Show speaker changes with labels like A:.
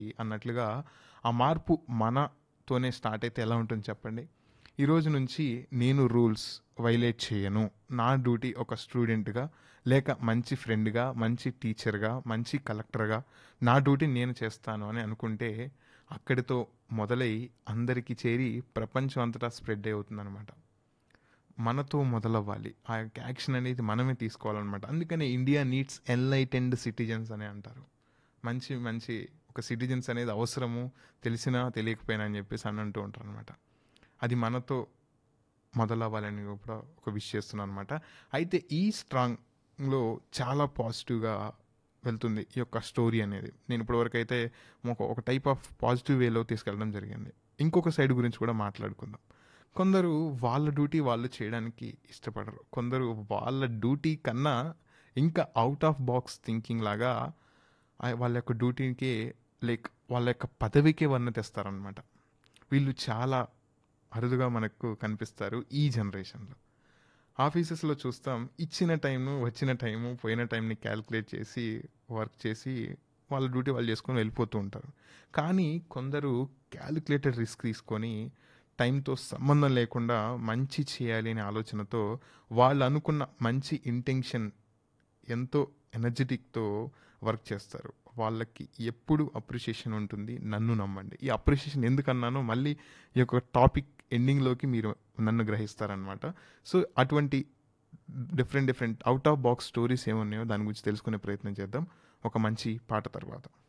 A: అన్నట్లుగా ఆ మార్పు మనతోనే స్టార్ట్ అయితే ఎలా ఉంటుంది చెప్పండి ఈ రోజు నుంచి నేను రూల్స్ వైలేట్ చేయను నా డ్యూటీ ఒక స్టూడెంట్గా లేక మంచి ఫ్రెండ్గా మంచి టీచర్గా మంచి కలెక్టర్గా నా డ్యూటీ నేను చేస్తాను అని అనుకుంటే అక్కడితో మొదలై అందరికీ చేరి ప్రపంచం అంతటా స్ప్రెడ్ అవుతుందన్నమాట మనతో మొదలవ్వాలి ఆ యొక్క యాక్షన్ అనేది మనమే తీసుకోవాలన్నమాట అందుకనే ఇండియా నీడ్స్ ఎన్లైటెండ్ సిటిజన్స్ అని అంటారు మంచి మంచి ఒక సిటిజన్స్ అనేది అవసరము తెలిసినా తెలియకపోయినా అని చెప్పేసి అని అంటూ ఉంటారు అనమాట అది మనతో మొదలవ్వాలని కూడా ఒక విష్ చేస్తున్నాను అనమాట అయితే ఈ స్ట్రాంగ్లో చాలా పాజిటివ్గా వెళ్తుంది ఈ యొక్క స్టోరీ అనేది నేను ఇప్పటివరకు అయితే ఒక ఒక టైప్ ఆఫ్ పాజిటివ్ వేలో తీసుకెళ్ళడం జరిగింది ఇంకొక సైడ్ గురించి కూడా మాట్లాడుకుందాం కొందరు వాళ్ళ డ్యూటీ వాళ్ళు చేయడానికి ఇష్టపడరు కొందరు వాళ్ళ డ్యూటీ కన్నా ఇంకా అవుట్ ఆఫ్ బాక్స్ థింకింగ్ లాగా ఆ- వాళ్ళ యొక్క డ్యూటీకి లైక్ వాళ్ళ యొక్క పదవికే వర్ణ తెస్తారనమాట వీళ్ళు చాలా అరుదుగా మనకు కనిపిస్తారు ఈ జనరేషన్లో ఆఫీసెస్లో చూస్తాం ఇచ్చిన టైంను వచ్చిన టైము పోయిన టైంని క్యాలిక్యులేట్ చేసి వర్క్ చేసి వాళ్ళ డ్యూటీ వాళ్ళు చేసుకొని వెళ్ళిపోతూ ఉంటారు కానీ కొందరు క్యాలిక్యులేటెడ్ రిస్క్ తీసుకొని టైంతో సంబంధం లేకుండా మంచి చేయాలి అనే ఆలోచనతో వాళ్ళు అనుకున్న మంచి ఇంటెన్షన్ ఎంతో ఎనర్జెటిక్తో వర్క్ చేస్తారు వాళ్ళకి ఎప్పుడు అప్రిషియేషన్ ఉంటుంది నన్ను నమ్మండి ఈ అప్రిషియేషన్ ఎందుకన్నానో మళ్ళీ ఈ యొక్క టాపిక్ ఎండింగ్లోకి మీరు నన్ను గ్రహిస్తారనమాట సో అటువంటి different different out of box stories ఏమున్నాయో దాని గురించి తెలుసుకునే ప్రయత్నం చేద్దాం ఒక మంచి పాట తర్వాత